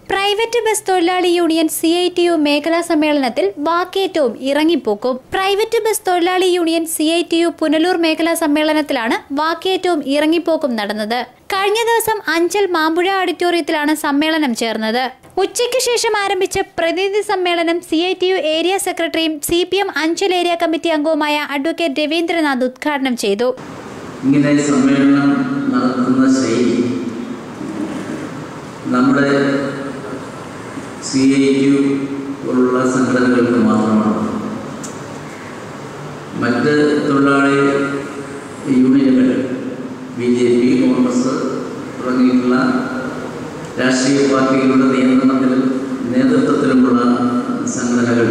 private bus തൊഴിലാളി union C I T U മേഖലാ സമ്മേളനത്തിൽ വാക്കേറ്റവും ഇറങ്ങിപ്പോക്കും പ്രൈവറ്റ് ബസ് തൊഴിലാളി union C I T U Punalur മേഖലാ സമ്മേളനത്തിലാണ് വാക്കേറ്റവും ഇറങ്ങിപ്പോക്കും നടന്നത് കഴിഞ്ഞ ദിവസം അഞ്ചൽ മാമ്പുഴ ഓഡിറ്റോറിയത്തിലാണ് സമ്മേളനം ചേർന്നത് ഉച്ചയ്ക്ക് ശേഷം ആരംഭിച്ച പ്രതിനിധി സമ്മേളനം C I T U area സെക്രട്ടറിയും C P M Anchal area committee അംഗവുമായ അഡ്വക്കേറ്റ് രവീന്ദ്രനാഥ് ഉദ്ഘാടനം ചെയ്തു ഇങ്ങനെ സമ്മേളനം നടത്തുന്ന ശൈലി നമ്മുടെ സി ഐ യു പോലുള്ള സംഘടനകൾക്ക് മാത്രമാണ് മറ്റ് തൊഴിലാളി യൂണിയനുകൾ ബി ജെ പി കോൺഗ്രസ് തുടങ്ങിയിട്ടുള്ള രാഷ്ട്രീയ പാർട്ടികളുടെ നിയന്ത്രണത്തിലും നേതൃത്വത്തിലുമുള്ള സംഘടനകൾ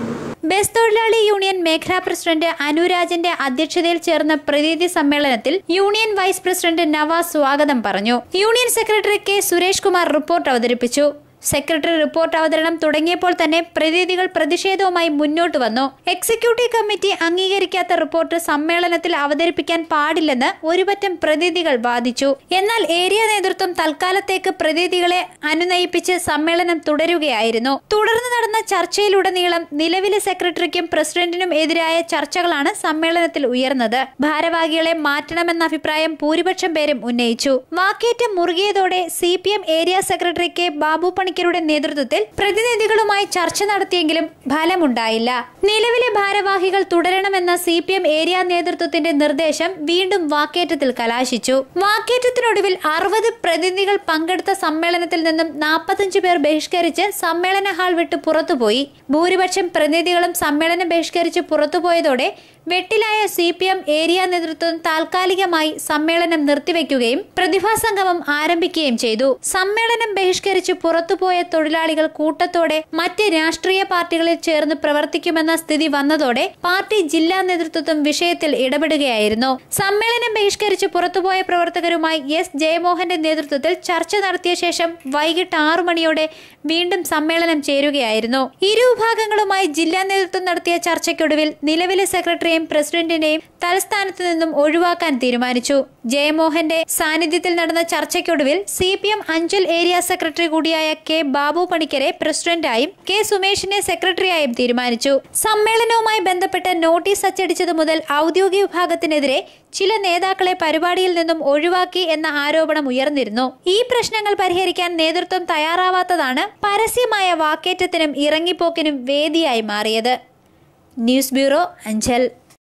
ബസ് തൊഴിലാളി യൂണിയൻ മേഖലാ പ്രസിഡന്റ് അനുരാജന്റെ അധ്യക്ഷതയിൽ ചേർന്ന പ്രതിനിധി സമ്മേളനത്തിൽ യൂണിയൻ വൈസ് പ്രസിഡന്റ് നവാസ് സ്വാഗതം പറഞ്ഞു union secretary K Suresh Kumar report അവതരിപ്പിച്ചു സെക്രട്ടറി റിപ്പോർട്ട് അവതരണം തുടങ്ങിയപ്പോൾ തന്നെ പ്രതിനിധികൾ പ്രതിഷേധവുമായി മുന്നോട്ട് വന്നു എക്സിക്യൂട്ടീവ് കമ്മിറ്റി അംഗീകരിക്കാത്ത റിപ്പോർട്ട് സമ്മേളനത്തിൽ അവതരിപ്പിക്കാൻ പാടില്ലെന്ന് ഒരുപറ്റം പ്രതിനിധികൾ വാദിച്ചു എന്നാൽ ഏരിയ നേതൃത്വം തൽക്കാലത്തേക്ക് പ്രതിനിധികളെ അനുനയിപ്പിച്ച് സമ്മേളനം തുടരുകയായിരുന്നു തുടർന്ന് നടന്ന ചർച്ചയിലുടനീളം നിലവിലെ സെക്രട്ടറിക്കും പ്രസിഡന്റിനും എതിരായ ചർച്ചകളാണ് സമ്മേളനത്തിൽ ഉയർന്നത് ഭാരവാഹികളെ മാറ്റണമെന്ന അഭിപ്രായം ഭൂരിപക്ഷം പേരും ഉന്നയിച്ചു വാക്കേറ്റം മുറുകിയതോടെ C P M area secretary K Babu പണിക്കരുടെ നേതൃത്വത്തിൽ പ്രതിനിധികളുമായി ചർച്ച നടത്തിയെങ്കിലും ഫലമുണ്ടായില്ല നിലവിലെ ഭാരവാഹികൾ തുടരണമെന്ന സി പി എം ഏരിയ നേതൃത്വത്തിന്റെ നിർദ്ദേശം വീണ്ടും വാക്കേറ്റത്തിൽ കലാശിച്ചു വാക്കേറ്റത്തിനൊടുവിൽ അറുപത് പ്രതിനിധികൾ പങ്കെടുത്ത സമ്മേളനത്തിൽ നിന്നും നാൽപ്പത്തഞ്ച് പേർ ബഹിഷ്കരിച്ച് സമ്മേളന ഹാൾ വിട്ട് പുറത്തുപോയി ഭൂരിപക്ഷം പ്രതിനിധികളും സമ്മേളനം ബഹിഷ്കരിച്ച് പുറത്തുപോയതോടെ വെട്ടിലായ സി പി എം ഏരിയ നേതൃത്വം താൽക്കാലികമായി സമ്മേളനം നിർത്തിവെക്കുകയും പ്രതിഭാസംഗമം ആരംഭിക്കുകയും ചെയ്തു സമ്മേളനം ബഹിഷ്കരിച്ച് പുറത്തുപോയ തൊഴിലാളികൾ കൂട്ടത്തോടെ മറ്റ് രാഷ്ട്രീയ പാർട്ടികളിൽ ചേർന്ന് പ്രവർത്തിക്കുമെന്ന സ്ഥിതി വന്നതോടെ പാർട്ടി ജില്ലാ നേതൃത്വം വിഷയത്തിൽ ഇടപെടുകയായിരുന്നു സമ്മേളനം ബഹിഷ്കരിച്ച് പുറത്തുപോയ പ്രവർത്തകരുമായി എസ് ജയമോഹന്റെ നേതൃത്വത്തിൽ ചർച്ച നടത്തിയ ശേഷം വൈകിട്ട് ആറു മണിയോടെ വീണ്ടും സമ്മേളനം ചേരുകയായിരുന്നു ഇരു വിഭാഗങ്ങളുമായി ജില്ലാ നേതൃത്വം നടത്തിയ ചർച്ചയ്ക്കൊടുവിൽ നിലവിലെ സെക്രട്ടറിയെയും പ്രസിഡന്റിനെയും തലസ്ഥാനത്ത് നിന്നും ഒഴിവാക്കാൻ തീരുമാനിച്ചു ജയമോഹന്റെ സാന്നിധ്യത്തിൽ നടന്ന ചർച്ചയ്ക്കൊടുവിൽ C P M Anchal area secretary കൂടിയായ കെ ബാബു പണിക്കരെ പ്രസിഡന്റായും കെ സുമേഷിനെ സെക്രട്ടറിയായും തീരുമാനിച്ചു സമ്മേളനവുമായി ബന്ധപ്പെട്ട് നോട്ടീസ് അച്ചടിച്ചതു മുതൽ ഔദ്യോഗിക വിഭാഗത്തിനെതിരെ ചില നേതാക്കളെ പരിപാടിയിൽ നിന്നും ഒഴിവാക്കി എന്ന ആരോപണം ഉയർന്നിരുന്നു ഈ പ്രശ്നങ്ങൾ പരിഹരിക്കാൻ നേതൃത്വം തയ്യാറാവാത്തതാണ് പരസ്യമായ വാക്കേറ്റത്തിനും ഇറങ്ങിപ്പോക്കിനും വേദിയായി മാറിയത് ന്യൂസ് ബ്യൂറോ അഞ്ചൽ